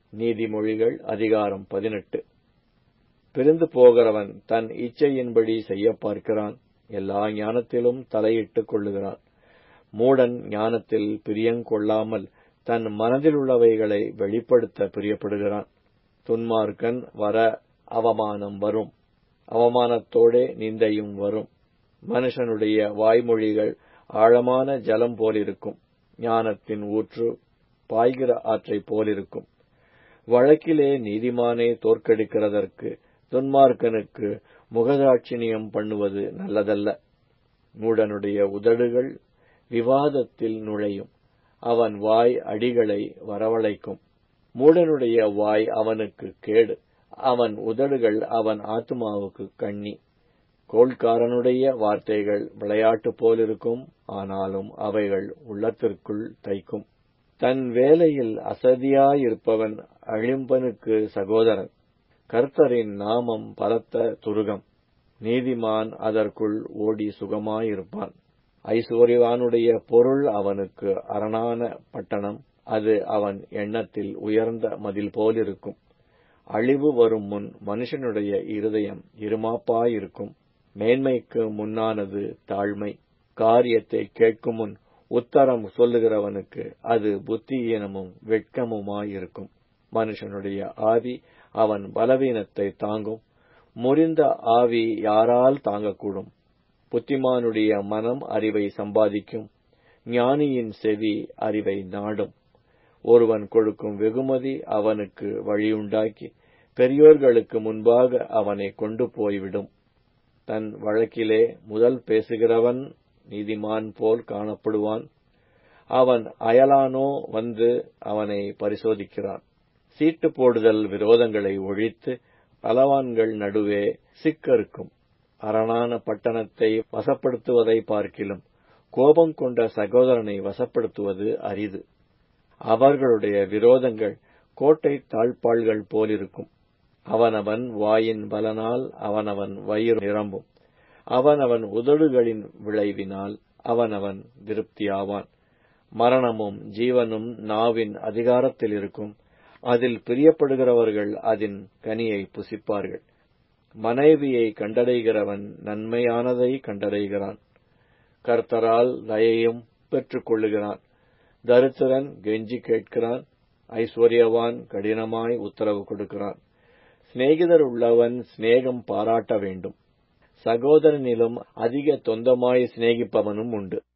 நீதிமொழிகள் அதிகாரம் பதினெட்டு பிரிந்து போகிறவன் தன் இச்சையின்படி செய்யப் பார்க்கிறான் எல்லா ஞானத்திலும் தலையிட்டுக் கொள்ளுகிறான் மூடன் ஞானத்தில் பிரியங்கொள்ளாமல் தன் மனதிலுள்ளவைகளை வெளிப்படுத்த பிரியப்படுகிறான் துன்மார்க்கன் வர அவமானம் வரும் அவமானத்தோடே நிந்தையும் வரும் மனுஷனுடைய வாய்மொழிகள் ஆழமான ஜலம் போலிருக்கும் ஞானத்தின் ஊற்று பாய்கிற ஆற்றைப் போலிருக்கும் வழக்கிலே நீதிமானை தோற்கடிக்கிறதற்கு துன்மார்க்கனுக்கு முகதாட்சிணியம் பண்ணுவது நல்லதல்ல மூடனுடைய உதடுகள் விவாதத்தில் நுழையும் அவன் வாய் அடிகளை வரவழைக்கும் மூடனுடைய வாய் அவனுக்கு கேடு அவன் உதடுகள் அவன் ஆத்மாவுக்கு கண்ணி கோள்காரனுடைய வார்த்தைகள் விளையாட்டு போலிருக்கும் ஆனாலும் அவைகள் உள்ளத்திற்குள் தைக்கும் தன் வேலையில் அசதியாயிருப்பவன் அழிம்பனுக்கு சகோதரன் கர்த்தரின் நாமம் பலத்த துருகம் நீதிமான் அதற்குள் ஓடி சுகமாயிருப்பான் ஐஸ்வர்யவானுடைய பொருள் அவனுக்கு அரணான பட்டணம் அது அவன் எண்ணத்தில் உயர்ந்த மதில் போலிருக்கும் அழிவு வரும் முன் மனுஷனுடைய இருதயம் இருமாப்பாயிருக்கும் மேன்மைக்கு முன்னானது தாழ்மை காரியத்தை கேட்கும் முன் உத்தரம் சொல்லுகிறவனுக்கு அது புத்தியீனமும் வெட்கமுமாயிருக்கும் மனுஷனுடைய ஆவி அவன் பலவீனத்தை தாங்கும் முறிந்த ஆவி யாரால் தாங்கக்கூடும் புத்திமானுடைய மனம் அறிவை சம்பாதிக்கும் ஞானியின் செவி அறிவை நாடும் ஒருவன் கொடுக்கும் வெகுமதி அவனுக்கு வழியுண்டாக்கி பெரியோர்களுக்கு முன்பாக அவனை கொண்டு போய்விடும் தன் வழக்கிலே முதல் பேசுகிறவன் நீதிமான் போல் காணப்படுவான் அவன் அயலானோ வந்து அவனை பரிசோதிக்கிறான் சீட்டு போடுதல் விரோதங்களை ஒழித்து பலவான்கள் நடுவே சிக்கருக்கும் அரணான பட்டணத்தை வசப்படுத்துவதை பார்க்கிலும் கோபம் கொண்ட சகோதரனை வசப்படுத்துவது அரிது அவர்களுடைய விரோதங்கள் கோட்டை தாழ்பாள்கள் போலிருக்கும் அவனவன் வாயின் பலனால் அவனவன் வயிறு நிரம்பும் அவனவன் உதடுகளின் விளைவினால் அவனவன் திருப்தியாவான் மரணமும் ஜீவனும் நாவின் அதிகாரத்தில் இருக்கும் அதில் பிரியப்படுகிறவர்கள் அதன் கனியை புசிப்பார்கள் மனைவியை கண்டடைகிறவன் நன்மையானதை கண்டடைகிறான் கர்த்தரால் தயையும் பெற்றுக் கொள்ளுகிறான் தரித்திரன் கெஞ்சி கேட்கிறான் ஐஸ்வர்யவான் கடினமாய் உத்தரவு கொடுக்கிறான் சிநேகிதர் உள்ளவன் சிநேகம் பாராட்ட வேண்டும் சகோதரனிலும் அதிக தொந்தமாய் சிநேகிப்பவனும் உண்டு